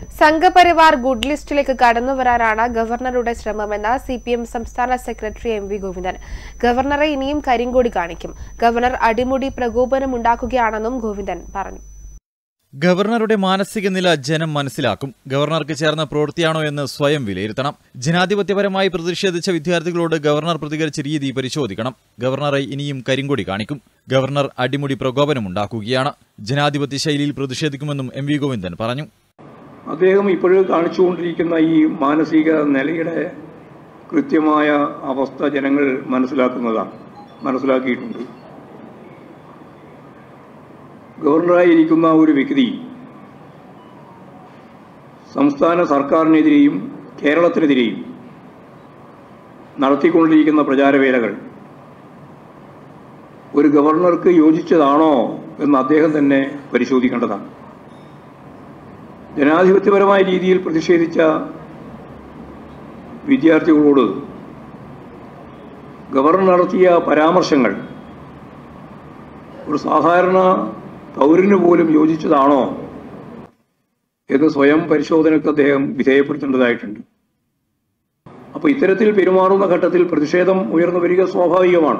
Sangh Parivar good ലിസ്റ്റിലേക്ക് കടന്നുവരാനാണ് ഗവർണറുടെ ശ്രമമെന്ന് സി പി എം സംസ്ഥാന സെക്രട്ടറി എം വി ഗോവിന്ദൻ ഗവർണറെ ഇനിയും കരിങ്കൊടി കാണിക്കും ഗവർണർ അടിമുടി പ്രകോപനമുണ്ടാക്കുകയാണെന്നും ഗോവിന്ദൻ പറഞ്ഞു ഗവർണറുടെ മാനസിക നില ജനം മനസ്സിലാക്കും ഗവർണർക്ക് ചേർന്ന പ്രവൃത്തിയാണോ എന്ന് സ്വയം വിലയിരുത്തണം ജനാധിപത്യപരമായി പ്രതിഷേധിച്ച വിദ്യാർത്ഥികളോട് ഗവർണർ പ്രതികരിച്ച രീതി പരിശോധിക്കണം ഗവർണറെ ഇനിയും കരിങ്കൊടി കാണിക്കും ഗവർണർ അടിമുടി പ്രകോപനമുണ്ടാക്കുകയാണ് ജനാധിപത്യ ശൈലിയിൽ പ്രതിഷേധിക്കുമെന്നും എം വി ഗോവിന്ദൻ പറഞ്ഞു അദ്ദേഹം ഇപ്പോഴും കാണിച്ചുകൊണ്ടിരിക്കുന്ന ഈ മാനസിക നിലയുടെ കൃത്യമായ അവസ്ഥ ജനങ്ങൾ മനസ്സിലാക്കുന്നതാണ് മനസ്സിലാക്കിയിട്ടുണ്ട് ഗവർണറായിരിക്കുന്ന ഒരു വ്യക്തി സംസ്ഥാന സർക്കാരിനെതിരെയും കേരളത്തിനെതിരെയും നടത്തിക്കൊണ്ടിരിക്കുന്ന പ്രചാരവേലകൾ ഒരു ഗവർണർക്ക് യോജിച്ചതാണോ എന്ന് അദ്ദേഹം തന്നെ പരിശോധിക്കേണ്ടതാണ് ജനാധിപത്യപരമായ രീതിയിൽ പ്രതിഷേധിച്ച വിദ്യാർത്ഥികളോട് ഗവർണർ നടത്തിയ പരാമർശങ്ങൾ ഒരു സാധാരണ പൗരന് പോലും യോജിച്ചതാണോ എന്ന് സ്വയം പരിശോധനയ്ക്ക് അദ്ദേഹം വിധേയപ്പെടുത്തേണ്ടതായിട്ടുണ്ട് അപ്പോൾ ഇത്തരത്തിൽ പെരുമാറുന്ന ഘട്ടത്തിൽ പ്രതിഷേധം ഉയർന്നു വരിക സ്വാഭാവികമാണ്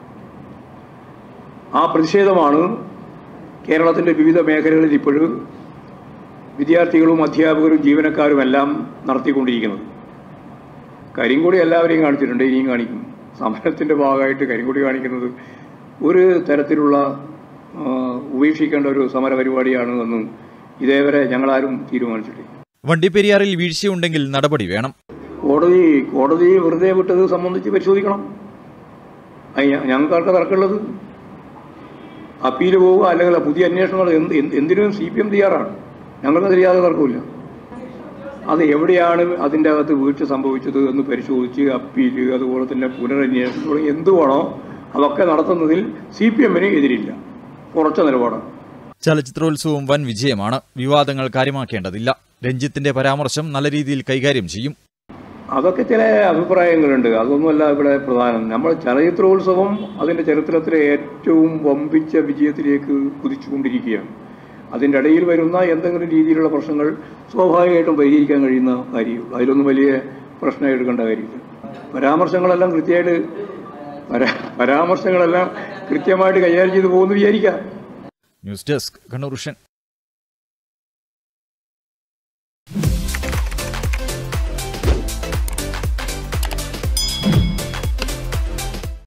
ആ പ്രതിഷേധമാണ് കേരളത്തിന്റെ വിവിധ മേഖലകളിൽ ഇപ്പോഴും വിദ്യാർത്ഥികളും അധ്യാപകരും ജീവനക്കാരും എല്ലാം നടത്തിക്കൊണ്ടിരിക്കുന്നത് കരിങ്കൊടി എല്ലാവരെയും കാണിച്ചിട്ടുണ്ട് ഇനിയും കാണിക്കും സമരത്തിന്റെ ഭാഗമായിട്ട് കരിങ്കൊടി കാണിക്കുന്നത് ഒരു തരത്തിലുള്ള ആ, ഉപേക്ഷിക്കേണ്ട ഒരു സമര പരിപാടിയാണ് എന്നും ഇതേവരെ ഞങ്ങളാരും തീരുമാനിച്ചിട്ടില്ല വണ്ടിപ്പെരിയാറിൽ വീഴ്ചയുണ്ടെങ്കിൽ നടപടി വേണം കോടതി കോടതി വെറുതെ വിട്ടത് സംബന്ധിച്ച് പരിശോധിക്കണം അത് ഞ- ഞങ്ങൾക്കാർക്ക് തർക്കമുള്ളത് അപ്പീൽ പോവുക അല്ലെങ്കിൽ പുതിയ അന്വേഷണങ്ങൾ എന്ത് എന്ത് എന്തിനും സി പി എം തയ്യാറാണ് ഞങ്ങൾക്കതിൽ യാതൊരു തർക്കമില്ല അത് എവിടെയാണ് അതിൻ്റെ അകത്ത് വീഴ്ച സംഭവിച്ചത് എന്ന് പരിശോധിച്ച് അപ്പീല് അതുപോലെ തന്നെ പുനരന്വേഷണം തുടങ്ങി എന്ത് വേണോ അതൊക്കെ നടത്തുന്നതിൽ സി പി എമ്മിന് എതിരില്ല ഉറച്ച നിലപാടാണ് ചലച്ചിത്രോത്സവം വൻ വിജയമാണ് വിവാദങ്ങൾ കാര്യമാക്കേണ്ടതില്ല രഞ്ജിത്തിന്റെ പരാമർശം നല്ല രീതിയിൽ കൈകാര്യം ചെയ്യും അതൊക്കെ ചില അഭിപ്രായങ്ങളുണ്ട് അതൊന്നുമല്ല ഇവിടെ പ്രധാനം നമ്മൾ ചലച്ചിത്രോത്സവം അതിൻ്റെ ചരിത്രത്തിലെ ഏറ്റവും വമ്പിച്ച വിജയത്തിലേക്ക് കുതിച്ചുകൊണ്ടിരിക്കുകയാണ് അതിൻ്റെ ഇടയിൽ വരുന്ന എന്തെങ്കിലും രീതിയിലുള്ള പ്രശ്നങ്ങൾ സ്വാഭാവികമായിട്ടും പരിഹരിക്കാൻ കഴിയുന്ന കാര്യമുള്ളൂ അതിലൊന്നും വലിയ പ്രശ്നം എടുക്കേണ്ട കാര്യമില്ല പരാമർശങ്ങളെല്ലാം കൃത്യമായിട്ട് പരാ പരാമർശങ്ങളെല്ലാം കൃത്യമായിട്ട് കൈകാര്യം ചെയ്തു പോകുമെന്ന് വിചാരിക്കാം ന്യൂസ് ഡെസ്ക് കണ്ണൂർ വിഷൻ